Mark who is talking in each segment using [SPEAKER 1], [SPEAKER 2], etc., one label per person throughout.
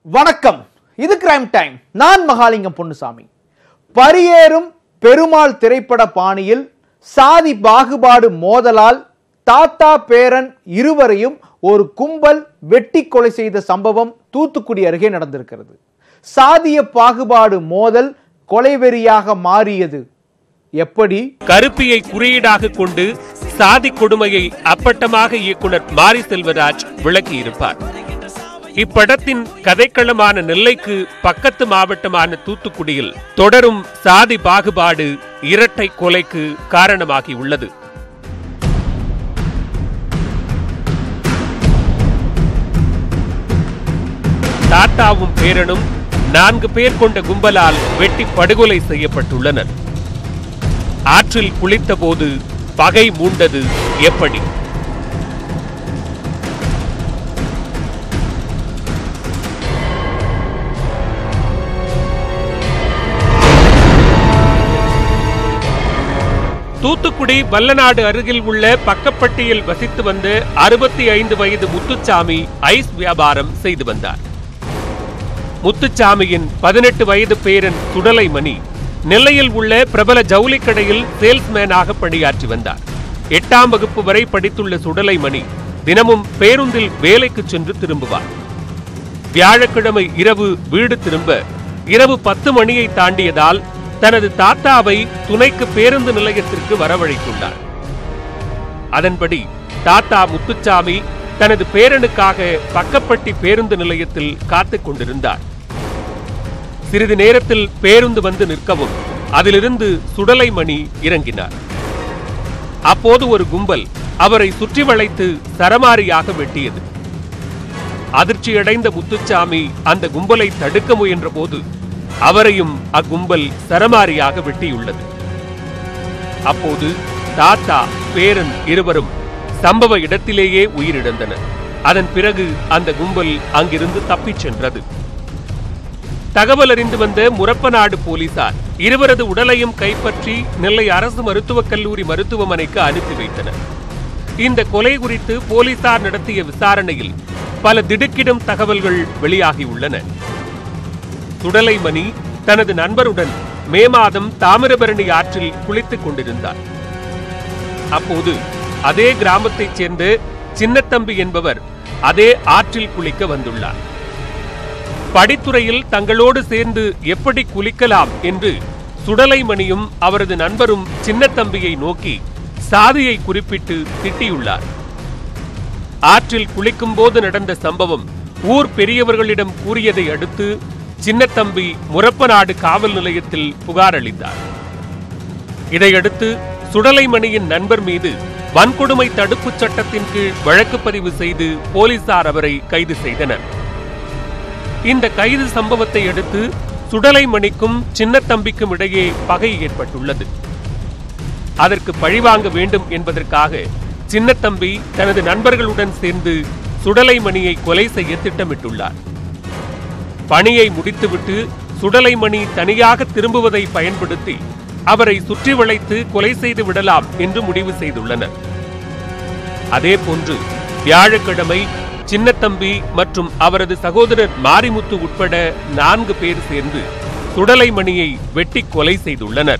[SPEAKER 1] வணக்கம் இது crime time நான் மகாலிங்கம் பொன்னுசாமி பரியேறும் பெருமாள் திரைப்பட பாணியில் சாதி பாகுபாடு மோதலால் தாத்தா பேரன் இருவரையும் ஒரு கும்பல் வெட்டி கொலை செய்த சம்பவம் தூத்துக்குடி அருகே நடந்திருக்கிறது சாதிய பாகுபாடு மோதல் கொலைவெறியாக மாறியது எப்படி
[SPEAKER 2] கருப்பியை குறியீடாக கொண்டு சாதி கொடுமையை அப்பட்டமாக இயக்குனர் மாரி செல்வராஜ் விளக்கியிருப்பார் இப்படத்தின் கதைக்களமான நெல்லைக்கு பக்கத்து மாவட்டமான தூத்துக்குடியில் தொடரும் சாதி பாகுபாடு இரட்டை கொலைக்கு காரணமாகியுள்ளது தாத்தாவும் பேரனும் நான்கு பேர் கொண்ட கும்பலால் வெட்டி படுகொலை செய்யப்பட்டுள்ளனர் ஆற்றில் குளித்தபோது பகை மூண்டது எப்படி தூத்துக்குடி வல்லநாடு அருகில் உள்ள பக்கப்பட்டியில் வசித்து வந்த அறுபத்தி ஐந்து வயது முத்துச்சாமி ஐஸ் வியாபாரம் செய்து வந்தார் முத்துச்சாமியின் பதினெட்டு வயது பேரன் சுடலைமணி நெல்லையில் உள்ள பிரபல ஜவுளி கடையில் சேல்ஸ்மேனாக பணியாற்றி வந்தார் எட்டாம் வகுப்பு வரை படித்துள்ள சுடலைமணி தினமும் பேருந்தில் வேலைக்கு சென்று திரும்புவார் வியாழக்கிழமை இரவு வீடு திரும்ப இரவு பத்து மணியை தாண்டியதால் தனது தாத்தாவை துணைக்கு பேருந்து நிலையத்திற்கு வரவழைத்துள்ளார் அதன்படி தாத்தா முத்துச்சாமி தனது பேரனுக்காக பக்கப்பட்டி பேருந்து நிலையத்தில் காத்துக் கொண்டிருந்தார் சிறிது நேரத்தில் பேருந்து வந்து நிற்கவும் அதிலிருந்து சுடலைமணி இறங்கினார் அப்போது ஒரு கும்பல் அவரை சுற்றி வளைத்து சரமாரியாக வெட்டியது அதிர்ச்சியடைந்த முத்துச்சாமி அந்த கும்பலை தடுக்க முயன்ற போது அவரையும் அக்கும்பல் சரமாரியாக வெட்டியுள்ளது அப்போது தாத்தா பேரன் இருவரும் சம்பவ இடத்திலேயே உயிரிழந்தனர் அதன் பிறகு அந்த கும்பல் அங்கிருந்து தப்பிச் சென்றது தகவல் அறிந்து வந்த முரப்பநாடு போலீசார் இருவரது உடலையும் கைப்பற்றி நெல்லை அரசு மருத்துவக் கல்லூரி மருத்துவமனைக்கு அனுப்பி வைத்தனர் இந்த கொலை குறித்து போலீசார் நடத்திய விசாரணையில் பல திடுக்கிடும் தகவல்கள் வெளியாகியுள்ளன சுடலைமணி தனது நண்பருடன் மே மாதம் தாமிரபரணி ஆற்றில் குளித்துக் கொண்டிருந்தார் அப்போது அதே கிராமத்தைச் சேர்ந்த சின்னத்தம்பி என்பவர் அதே ஆற்றில் குளிக்க வந்துள்ளார் படித்துறையில் தங்களோடு சேர்ந்து எப்படி குளிக்கலாம் என்று சுடலைமணியும் அவரது நண்பரும் சின்னத்தம்பியை நோக்கி சாதியை குறிப்பிட்டு திட்டியுள்ளார் ஆற்றில் குளிக்கும்போது நடந்த சம்பவம் ஊர் பெரியவர்களிடம் கூறியதை அடுத்து சின்னத்தம்பி முரப்பநாடு காவல் நிலையத்தில் புகார் அளித்தார் இதையடுத்து சுடலைமணியின் நண்பர் மீது வன்கொடுமை தடுப்புச் சட்டத்தின் கீழ் வழக்கு பதிவு செய்து போலீசார் அவரை கைது செய்தனர் இந்த கைது சம்பவத்தை அடுத்து சுடலைமணிக்கும் சின்னத்தம்பிக்கும் இடையே பகை ஏற்பட்டுள்ளது அதற்கு பழிவாங்க வேண்டும் என்பதற்காக சின்னத்தம்பி தனது நண்பர்களுடன் சேர்ந்து சுடலைமணியை கொலை செய்ய திட்டமிட்டுள்ளார் பணியை முடித்துவிட்டு சுடலைமணி தனியாக திரும்புவதை பயன்படுத்தி அவரை சுற்றி வளைத்து கொலை செய்து விடலாம் என்று முடிவு செய்துள்ளனர் அதேபோன்று வியாழக்கிழமை சின்னத்தம்பி மற்றும் அவரது சகோதரர் மாரிமுத்து உட்பட நான்கு பேர் சேர்ந்து சுடலைமணியை வெட்டி கொலை செய்துள்ளனர்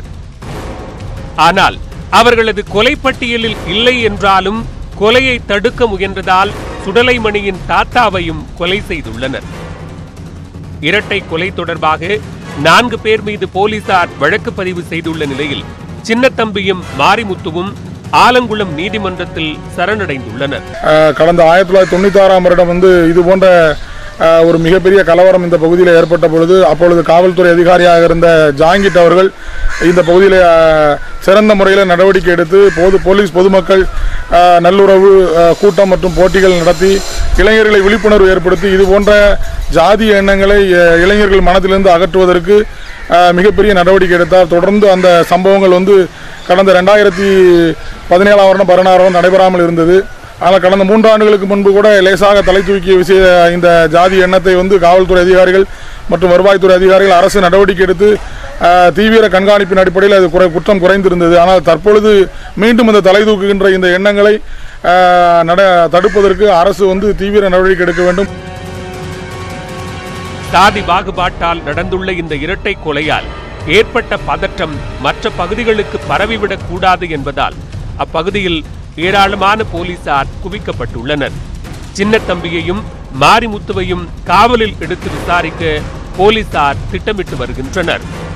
[SPEAKER 2] ஆனால் அவர்களது கொலை பட்டியலில் இல்லை என்றாலும் கொலையை தடுக்க முயன்றதால் சுடலைமணியின் தாத்தாவையும் கொலை செய்துள்ளனர் இரட்டை கொலை தொடர்பாக நான்கு பேர் மீது போலீசார் வழக்கு பதிவு செய்துள்ள நிலையில் சின்னத்தம்பியும் மாரிமுத்துவும் ஆலங்குளம் நீதிமன்றத்தில் சரணடைந்துள்ளனர்
[SPEAKER 3] அஹ் கடந்த ஆயிரத்தி தொள்ளாயிரத்தி தொண்ணூத்தி ஆறாம் வருடம் வந்து இது போன்ற அஹ், ஒரு மிகப்பெரிய கலவரம் இந்த பகுதியில் ஏற்பட்ட பொழுது அப்பொழுது காவல்துறை அதிகாரியாக இருந்த ஜாங்கிட் அவர்கள் இந்த பகுதியில் அஹ், சிறந்த முறையில் நடவடிக்கை எடுத்து பொது போலீஸ் பொதுமக்கள் அஹ், நல்லுறவு அஹ், கூட்டம் மற்றும் போட்டிகள் நடத்தி இளைஞர்களை விழிப்புணர்வு ஏற்படுத்தி இது போன்ற ஜாதிய எண்ணங்களை அஹ், இளைஞர்கள் மனதிலிருந்து அகற்றுவதற்கு அஹ், மிகப்பெரிய நடவடிக்கை எடுத்தார் தொடர்ந்து அந்த சம்பவங்கள் வந்து கடந்த ரெண்டாயிரத்தி பதினேழாம் வருடம் பதினாறாம் நடைபெறாமல் இருந்தது ஆனால் கடந்த மூன்று ஆண்டுகளுக்கு முன்பு கூட லேசாக தலை தூக்கிய விஷய இந்த ஜாதி எண்ணத்தை வந்து காவல்துறை அதிகாரிகள் மற்றும் வருவாய்த்துறை அதிகாரிகள் அரசு நடவடிக்கை எடுத்து அஹ், தீவிர கண்காணிப்பின் அடிப்படையில் அது குறை குற்றம் குறைந்திருந்தது ஆனால் தற்பொழுது மீண்டும் இந்த தலை தூக்குகின்ற இந்த எண்ணங்களை அஹ், நட தடுப்பதற்கு அரசு வந்து தீவிர நடவடிக்கை எடுக்க வேண்டும்
[SPEAKER 2] சாதி பாகுபாட்டால் நடந்துள்ள இந்த இரட்டை கொலையால் ஏற்பட்ட பதற்றம் மற்ற பகுதிகளுக்கு பரவிவிடக் கூடாது என்பதால் அப்பகுதியில் ஏராளமான போலீசார் குவிக்கப்பட்டுள்ளனர் சின்னத்தம்பியையும் மாரிமுத்துவையும் காவலில் எடுத்து விசாரிக்க போலீசார் திட்டமிட்டு வருகின்றனர்